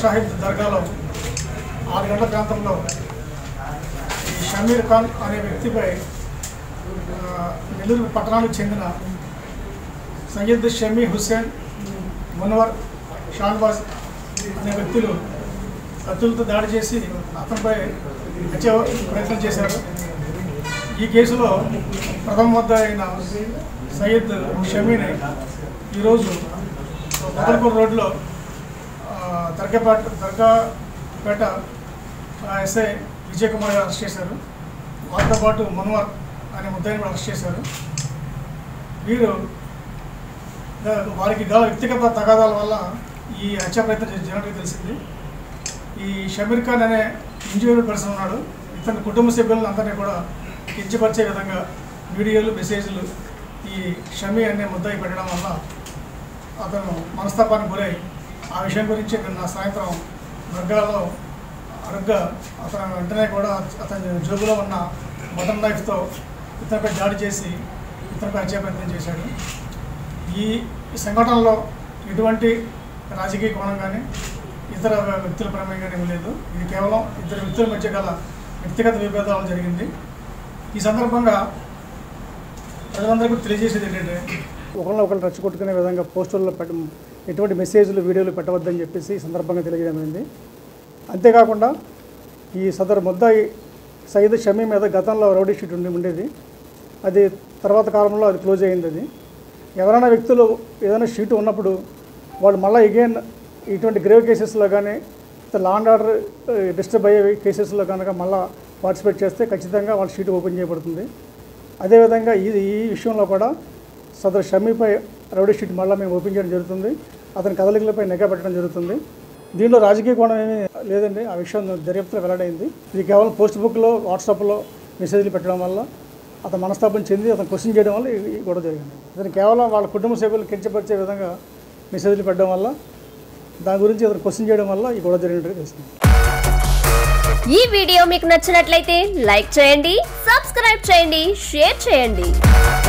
షాహిద్ దర్గాలో ఆరు గంటల ప్రాంతంలో ఈ షమీర్ ఖాన్ అనే వ్యక్తిపై ఆ, నెల్లూరు పట్టణానికి చెందిన సయ్యద్ షమీ హుస్సేన్ మునవర్ షాన్వాజ్ అనే వ్యక్తులు కత్తులతో దాడి చేసి అతనిపై హత్య ప్రయత్నం చేశారు ఈ కేసులో ప్రథమ వద్ద అయిన సయ్యద్ షమీని ఈరోజు మొదల్పూర్ రోడ్లో ఆ, దర్గాపేట దర్గాపేట ఆ, ఎస్ఐ విజయ్ కుమార్ గారు అరెస్ట్ చేశారు వారితో పాటు మన్వర్ అనే ముద్దాయిని కూడా అరెస్ట్ చేశారు వీరు ద- వారికి గల వ్యక్తిగత తగాదాల వల్ల ఈ హత్య ప్రయత్నం చేసి- జరిగినట్టు తెలిసింది ఈ షమీర్ ఖాన్ అనే ఇంజూర్డ్ పర్సన్ ఉన్నాడు ఇతని కుటుంబ సభ్యులను అందరినీ కూడా కించపరిచే విధంగా వీడియోలు మెసేజ్లు ఈ షమీ అనే ముద్దాయి పెట్టడం వల్ల అతను మనస్తాపానికి గురై ఆ విషయం గురించి నిన్న సాయంత్రం దర్గాలో అడగ్గా అతను వెంటనే కూడా అతని జోబులో ఉన్న మటన్ నైఫ్తో ఇతనిపై దాడి చేసి ఇతనిపై హత్య ప్రయత్నం చేశాడు ఈ ఈ సంఘటనలో ఎటువంటి రాజకీయ కోణం కానీ ఇతర వ్యక్తుల ప్రమేయం కానీ ఏమీ లేదు ఇది కేవలం ఇద్దరు వ్యక్తుల మధ్య గల వ్యక్తిగత విభేదాలు జరిగింది ఈ సందర్భంగా ప్రజలందరికీ తెలియజేసేది ఏంటంటే ఒకరిని ఒకరు రెచ్చగొట్టుకునే విధంగా పోస్టుల్లో పెట్ట ఎటువంటి మెసేజ్లు వీడియోలు పెట్టవద్దని చెప్పేసి ఈ సందర్భంగా తెలియజేయమైంది అంతేకాకుండా ఈ సదరు ముద్దాయి సయ్యద్ షమీ మీద గతంలో రౌడీ షీట్ ఉండి ఉండేది అది తర్వాత కాలంలో అది క్లోజ్ అయింది అది ఎవరైనా వ్యక్తులు ఏదైనా షీట్ ఉన్నప్పుడు వాళ్ళు మళ్ళీ అగైన్ ఇటువంటి గ్రేవ్ కేసెస్లో కానీ లా అండ్ ఆర్డర్ డిస్టర్బ్ అయ్యే కేసెస్లో కనుక మళ్ళీ పార్టిసిపేట్ చేస్తే ఖచ్చితంగా వాళ్ళ షీట్ ఓపెన్ చేయబడుతుంది అదేవిధంగా ఈ ఈ విషయంలో కూడా సదరు షమీపై రౌడీ షీట్ మళ్ళీ మేము ఓపెన్ చేయడం జరుగుతుంది అతని కదలికలపై నిఘా పెట్టడం జరుగుతుంది దీనిలో రాజకీయ కోణం ఏమీ లేదండి ఆ విషయం దర్యాప్తులో వెల్లడైంది ఇది కేవలం పోస్ట్ బుక్లో వాట్సాప్లో మెసేజ్లు పెట్టడం వల్ల అతను మనస్తాపం చెంది అతను క్వశ్చన్ చేయడం వల్ల ఈ ఈ గొడవ జరిగింది అతను కేవలం వాళ్ళ కుటుంబ సభ్యులు కించపరిచే విధంగా మెసేజ్లు పెట్టడం వల్ల దాని గురించి అతను క్వశ్చన్ చేయడం వల్ల ఈ గొడవ జరిగినట్టుగా తెలుస్తుంది ఈ వీడియో మీకు నచ్చినట్లయితే లైక్ చేయండి సబ్స్క్రైబ్ చేయండి షేర్ చేయండి